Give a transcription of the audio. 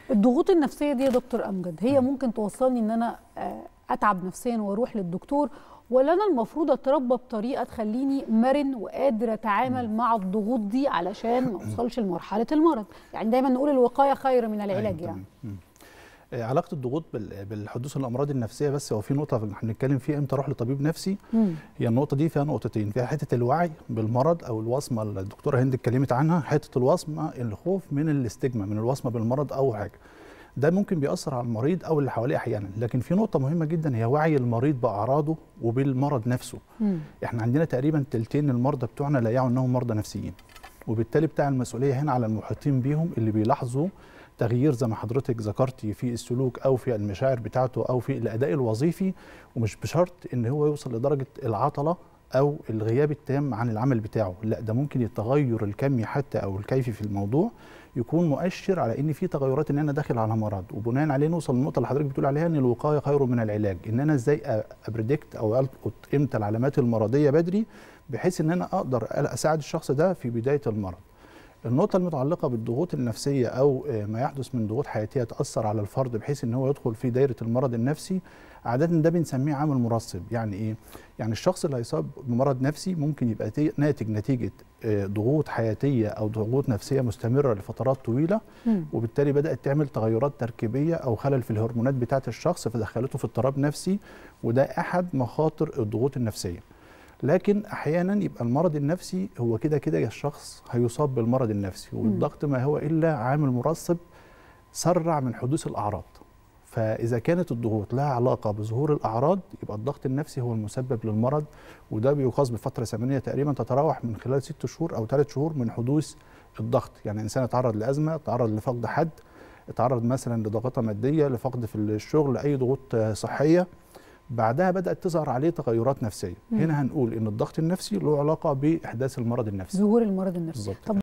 الضغوط النفسيه دي يا دكتور امجد هي ممكن توصلني ان انا آه، اتعب نفسيا واروح للدكتور ولا انا المفروض اتربى بطريقه تخليني مرن وقادر اتعامل مع الضغوط دي علشان ما اوصلش لمرحله المرض يعني دايما نقول الوقايه خير من العلاج أيوة يعني تمام. مم. آه، علاقه الضغوط بال- بالحدوث الامراض النفسيه بس هو في نقطه احنا بنتكلم فيها امتى اروح لطبيب نفسي مم. هي النقطه دي فيها نقطتين فيها حته الوعي بالمرض او الوصمه اللي الدكتوره هند اتكلمت عنها حته الوصمه الخوف من الاستجمة من الوصمه بالمرض او حاجه ده ممكن بيأثر على المريض او اللي حواليه احيانا لكن في نقطه مهمه جدا هي وعي المريض باعراضه وبالمرض نفسه مم. احنا عندنا تقريبا تلتين المرضى بتوعنا لا يعوا انهم مرضى نفسيين وبالتالي بتاع المسؤوليه هنا على المحيطين بيهم اللي بيلاحظوا تغيير زي ما حضرتك ذكرتي في السلوك او في المشاعر بتاعته او في الاداء الوظيفي ومش بشرط ان هو يوصل لدرجه العطله او الغياب التام عن العمل بتاعه لا ده ممكن التغير الكمي حتى او الكيفي في الموضوع يكون مؤشر على ان في تغيرات ان انا داخل على مرض وبناء عليه نوصل للنقطه اللي حضرتك بتقول عليها ان الوقايه خير من العلاج ان انا ازاي ابريدكت او القط امتى العلامات المرضيه بدري بحيث ان انا اقدر اساعد الشخص ده في بدايه المرض النقطة المتعلقة بالضغوط النفسية أو آه، ما يحدث من ضغوط حياتية تأثر على الفرد بحيث إن هو يدخل في دايرة المرض النفسي عادة ده بنسميه عامل مرصب يعني إيه؟ يعني الشخص اللي هيصاب بمرض نفسي ممكن يبقى تي- ناتج نتيجة آه، ضغوط حياتية أو ضغوط نفسية مستمرة لفترات طويلة مم. وبالتالي بدأت تعمل تغيرات تركيبية أو خلل في الهرمونات بتاعة الشخص فدخلته في اضطراب نفسي وده أحد مخاطر الضغوط النفسية لكن احيانا يبقى المرض النفسي هو كده كده الشخص هيصاب بالمرض النفسي والضغط ما هو الا عامل مرصب سرع من حدوث الاعراض فاذا كانت الضغوط لها علاقه بظهور الاعراض يبقى الضغط النفسي هو المسبب للمرض وده بيقاس بفتره زمنيه تقريبا تتراوح من خلال ست شهور او ثلاث شهور من حدوث الضغط يعني انسان اتعرض لازمه اتعرض لفقد حد اتعرض مثلا لضغطه ماديه لفقد في الشغل اي ضغوط آه، صحيه بعدها بدات تظهر عليه تغيرات نفسيه مم. هنا هنقول ان الضغط النفسي له علاقه باحداث المرض النفسي ظهور المرض النفسي بالظبط طب